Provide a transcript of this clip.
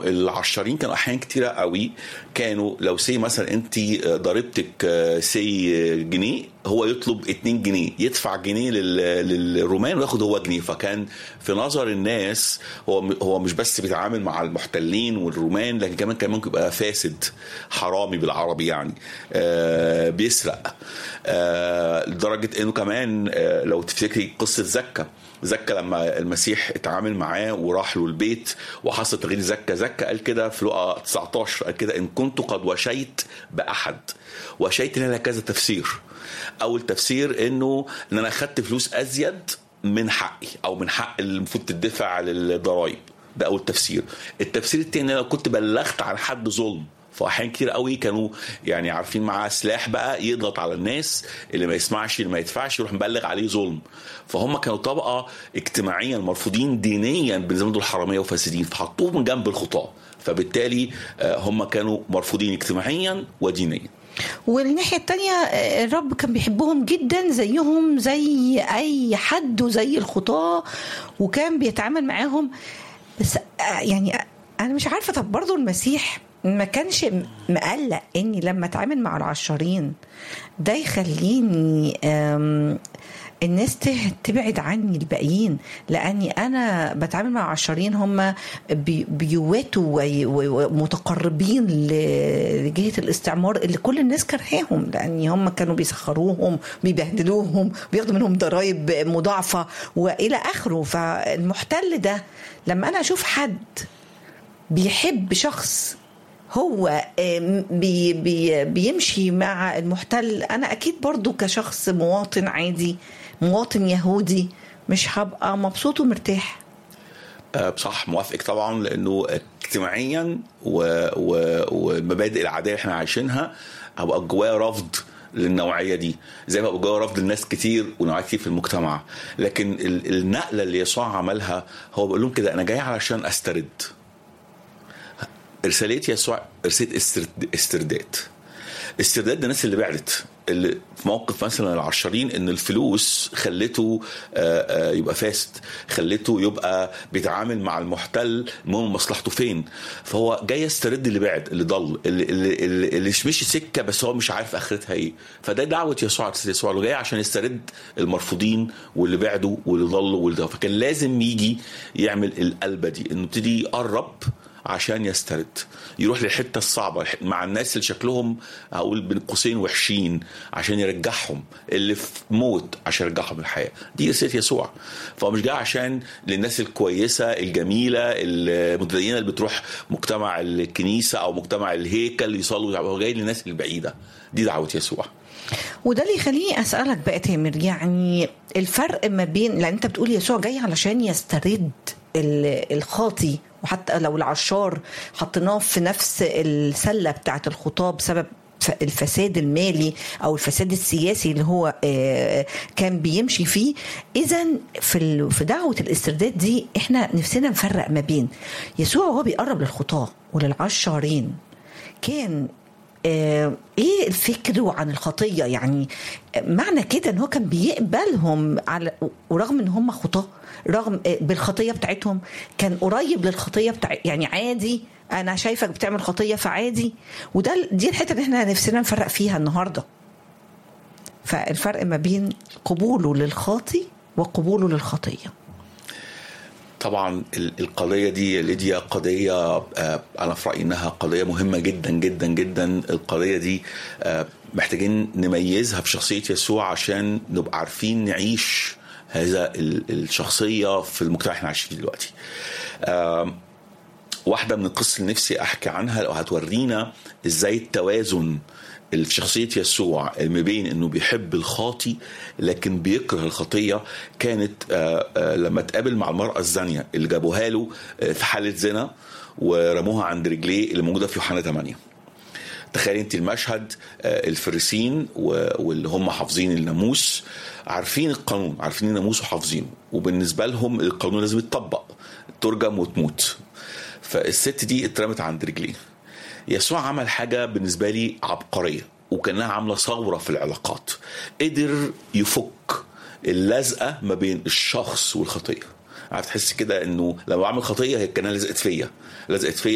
العشارين كانوا احيان كتيره قوي كانوا لو سي مثلا انت ضريبتك سي جنيه هو يطلب 2 جنيه يدفع جنيه لل- للرومان وياخد هو جنيه فكان في نظر الناس هو هو مش بس بيتعامل مع المحتلين والرومان لكن كمان كان ممكن يبقى فاسد حرامي بالعربي يعني آه بيسرق آه لدرجه انه كمان آه لو تفتكري قصه زكا زكا لما المسيح اتعامل معاه وراح له البيت وحصل تغيير زكا زكا قال كده في لقا 19 قال كده ان كنت قد وشيت باحد وشيت لها كذا تفسير اول تفسير انه ان انا اخدت فلوس ازيد من حقي او من حق اللي المفروض تدفع للضرايب ده اول تفسير التفسير التاني انا كنت بلغت عن حد ظلم فاحيان كتير قوي كانوا يعني عارفين معاه سلاح بقى يضغط على الناس اللي ما يسمعش اللي ما يدفعش يروح مبلغ عليه ظلم فهم كانوا طبقه اجتماعيا مرفوضين دينيا بالنسبه دول حراميه وفاسدين فحطوهم جنب الخطاه فبالتالي آه، هم كانوا مرفوضين اجتماعيا ودينيا والناحية التانية آه، الرب كان بيحبهم جدا زيهم زي أي حد وزي الخطاة وكان بيتعامل معاهم بس آه، يعني آه، أنا مش عارفة طب برضو المسيح ما كانش م- مقلق إني لما أتعامل مع العشارين ده يخليني آم، الناس ته- تبعد عني الباقيين لاني انا بتعامل مع عشرين هم بي- بيواتوا وي- وي- ومتقربين ل- لجهه الاستعمار اللي كل الناس كرهاهم لان هم كانوا بيسخروهم بيبهدلوهم بياخدوا منهم ضرائب مضاعفه والى اخره فالمحتل ده لما انا اشوف حد بيحب شخص هو آم، بي بي بيمشي مع المحتل انا اكيد برضو كشخص مواطن عادي مواطن يهودي مش هبقى مبسوط ومرتاح آه، صح موافقك طبعا لانه اجتماعيا و... و... والمبادئ العاديه اللي احنا عايشينها هبقى جوايا رفض للنوعيه دي زي ما هبقى جوايا رفض لناس كتير ونوعيات كتير في المجتمع لكن ال- النقله اللي يسوع عملها هو بيقول لهم كده انا جاي علشان استرد رسالة يسوع رسالة استرد- استرداد استرداد الناس اللي بعدت اللي في موقف مثلا العشرين ان الفلوس خلته آه، آه، يبقى فاسد خلته يبقى بيتعامل مع المحتل المهم مصلحته فين فهو جاي يسترد اللي بعد اللي ضل اللي, اللي, اللي, اللي مشي سكه بس هو مش عارف اخرتها ايه فده دعوه يسوع رسالة يسوع اللي جاي عشان يسترد المرفوضين واللي بعدوا واللي ضلوا واللي ده. فكان لازم يجي يعمل القلبه دي انه يبتدي يقرب عشان يسترد يروح للحته الصعبه مع الناس اللي شكلهم هقول بين قوسين وحشين عشان يرجعهم اللي في موت عشان يرجعهم للحياه دي رساله يسوع فهو مش جاي عشان للناس الكويسه الجميله المتدينه اللي بتروح مجتمع الكنيسه او مجتمع الهيكل يصلوا هو جاي للناس البعيده دي دعوه يسوع وده اللي يخليني اسالك بقى تامر يعني الفرق ما بين لان انت بتقول يسوع جاي علشان يسترد ال- الخاطي وحتى لو العشار حطيناه في نفس السله بتاعت الخطاب بسبب ف- الفساد المالي او الفساد السياسي اللي هو آه، كان بيمشي فيه اذا في ال- في دعوه الاسترداد دي احنا نفسنا نفرق ما بين يسوع وهو بيقرب للخطاه وللعشارين كان آه، ايه الفكر عن الخطيه يعني آه، معنى كده ان هو كان بيقبلهم على ورغم ان هم خطاه رغم آه، بالخطيه بتاعتهم كان قريب للخطيه بتاع يعني عادي انا شايفك بتعمل خطيه فعادي وده ال- دي الحته اللي احنا نفسنا نفرق فيها النهارده فالفرق ما بين قبوله للخاطي وقبوله للخطيه طبعا ال- القضيه دي ليديا قضيه آه، انا في رايي انها قضيه مهمه جدا جدا جدا القضيه دي آه، محتاجين نميزها في شخصيه يسوع عشان نبقى عارفين نعيش هذا ال- الشخصيه في المجتمع اللي احنا عايشين فيه دلوقتي آم، واحده من القصص اللي نفسي احكي عنها لو هتورينا ازاي التوازن اللي في شخصية يسوع ما بين انه بيحب الخاطي لكن بيكره الخطية كانت آه، آه، لما تقابل مع المرأة الزانية اللي جابوها له آه، في حالة زنا ورموها عند رجليه اللي موجودة في يوحنا 8 تخيل انت المشهد آه، الفريسين و- واللي هم حافظين الناموس عارفين القانون عارفين الناموس وحافظينه وبالنسبه لهم القانون لازم يتطبق ترجم وتموت فالست دي اترمت عند رجليه يسوع عمل حاجه بالنسبه لي عبقريه وكانها عامله ثوره في العلاقات قدر يفك اللزقه ما بين الشخص والخطيه عارف تحس كده انه لما بعمل خطيه هي كانها لزقت فيا لزقت فيا